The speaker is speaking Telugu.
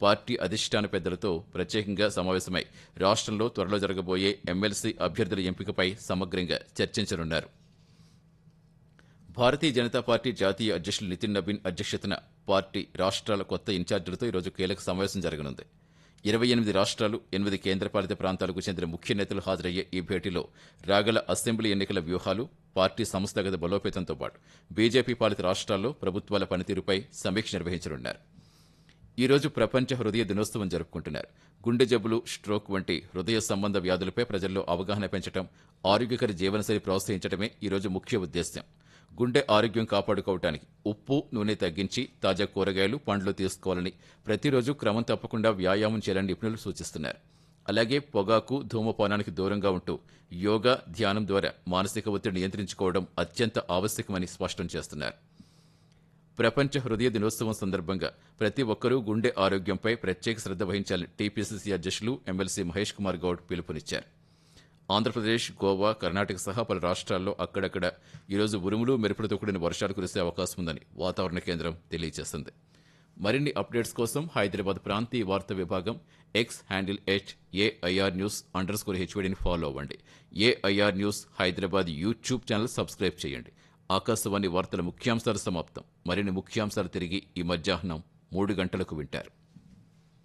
పార్టీ అధిష్టాన పెద్దలతో ప్రత్యేకంగా సమావేశమై రాష్ట్రంలో త్వరలో జరగబోయే ఎమ్మెల్సీ అభ్యర్థుల ఎంపికపై సమగ్రంగా చర్చించనున్నారు భారతీయ జనతా పార్టీ జాతీయ అధ్యక్షులు నితిన్ నబీన్ అధ్యక్షతన పార్టీ రాష్ట్రాల కొత్త ఇన్ఛార్జీలతో ఈరోజు కీలక సమావేశం జరగనుంది ఇరవై ఎనిమిది రాష్ట్రాలు ఎనిమిది కేంద్రపాలిత ప్రాంతాలకు చెందిన ముఖ్య నేతలు హాజరయ్యే ఈ భేటీలో రాగల అసెంబ్లీ ఎన్నికల వ్యూహాలు పార్టీ సంస్థాగత బలోపేతంతో పాటు బీజేపీ పాలిత రాష్ట్రాల్లో ప్రభుత్వాల పనితీరుపై సమీక్ష నిర్వహించనున్నారు ఈ రోజు ప్రపంచ హృదయ దినోత్సవం జరుపుకుంటున్నారు గుండె జబ్బులు స్ట్రోక్ వంటి హృదయ సంబంధ వ్యాధులపై ప్రజల్లో అవగాహన పెంచడం ఆరోగ్యకర జీవనశైలి ప్రోత్సహించడమే ఈ రోజు ముఖ్య ఉద్దేశ్యం గుండె ఆరోగ్యం కాపాడుకోవటానికి ఉప్పు నూనె తగ్గించి తాజా కూరగాయలు పండ్లు తీసుకోవాలని ప్రతిరోజు క్రమం తప్పకుండా వ్యాయామం చేయాలని నిపుణులు సూచిస్తున్నారు అలాగే పొగాకు ధూమపానానికి దూరంగా ఉంటూ యోగా ధ్యానం ద్వారా మానసిక ఒత్తిడి నియంత్రించుకోవడం అత్యంత ఆవశ్యకమని స్పష్టం చేస్తున్నారు ప్రపంచ హృదయ దినోత్సవం సందర్భంగా ప్రతి ఒక్కరూ గుండె ఆరోగ్యంపై ప్రత్యేక శ్రద్ధ వహించాలని టీపీసీసీ అధ్యక్షులు ఎమ్మెల్సీ మహేష్ కుమార్ గౌడ్ పిలుపునిచ్చారు ఆంధ్రప్రదేశ్ గోవా కర్ణాటక సహా పలు రాష్ట్రాల్లో అక్కడక్కడ ఈరోజు ఉరుములు మెరుపులతో కూడిన వర్షాలు కురిసే అవకాశం ఉందని వాతావరణ కేంద్రం తెలియజేసింది మరిన్ని అప్డేట్స్ కోసం హైదరాబాద్ ప్రాంతీయ వార్తా విభాగం X handle at AIR news underscore హెచ్వీడీని ఫాలో అవ్వండి AIR news Hyderabad YouTube channel subscribe చేయండి ఆకాశవాణి వార్తల ముఖ్యాంశాలు సమాప్తం మరిన్ని ముఖ్యాంశాలు తిరిగి ఈ మధ్యాహ్నం మూడు గంటలకు వింటారు